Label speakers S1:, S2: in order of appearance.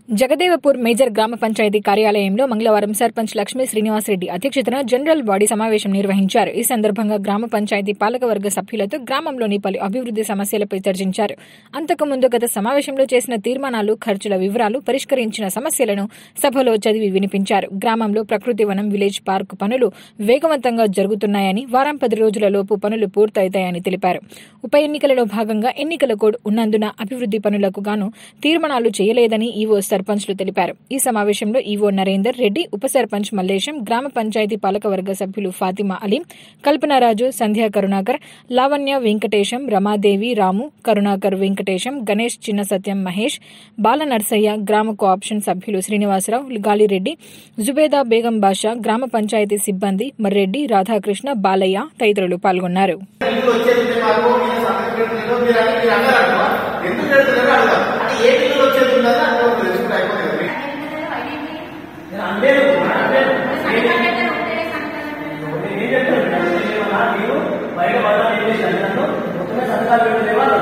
S1: Jagdevpur major గ్రామ పంచాయతీ కార్యాలయంలో మంగళవారం సర్పంచ్ లక్ష్మీ శ్రీనివాసరెడ్డి అధ్యక్షతన జనరల్ బాడీ సమావేశం నిర్వహించారు ఈ సందర్భంగా గ్రామ పంచాయతీ పాలకవర్గ సభ్యులతో గ్రామంలోని పలు అభివృద్ది సమస్యలపై చర్చించారు అంతకుముందు గత సమావేశంలో చేసిన తీర్మానాలు ఖర్చుల వివరాలు పరిష్కరించిన సమస్యలను సభలో చదివి వినిపించారు గ్రామంలో ప్రకృతి వనం విలేజ్ పార్క్ పనులు వేగవంతంగా జరుగుతున్నాయని వారం పది రోజులలోపు పనులు పూర్తవుతాయని తెలిపారు ఉప ఎన్నికలలో భాగంగా ఎన్నికల కోడ్ ఉన్నందున అభివృద్ది పనులకు గాను తీర్మానాలు చేయలేదని ఈవో సర్పంచ్లు తెలిపారు ఈ సమావేశంలో ఈవో నరేందర్ రెడ్డి ఉప సర్పంచ్ మల్లేశం గ్రామ పంచాయతీ పాలకవర్గ సభ్యులు ఫాతిమా అలీం కల్పనారాజు సంధ్యా కరుణాకర్ లావణ్య వెంకటేశం రమాదేవి రాము కరుణాకర్ వెంకటేశం గణేష్ చిన్న సత్యం మహేష్ బాల నర్సయ్య గ్రామ కోఆప్షన్ సభ్యులు శ్రీనివాసరావు గాలిరెడ్డి జుబేదా బేగం బాషా గ్రామ పంచాయతీ సిబ్బంది మర్రెడ్డి రాధాకృష్ణ బాలయ్య తదితరులు పాల్గొన్నారు
S2: బిల్లు వచ్చేది ఉంటే మాకు నేను సంతకం మీరు అని మీరు అన్నారు అనుకో ఎందుకు పెడుతున్నారో అడగాలి అంటే ఏ బిల్లు వచ్చేది ఉందని అనుకో తెలుసుకుంటే అయిపోతుంది నేను అనలేదు అనలేదు
S3: ఏం చెప్తాను ఏమన్నా మీరు బయట పడతాను ఏం చేశాను నన్ను మొత్తమే సంతకాలు పెట్టలేవా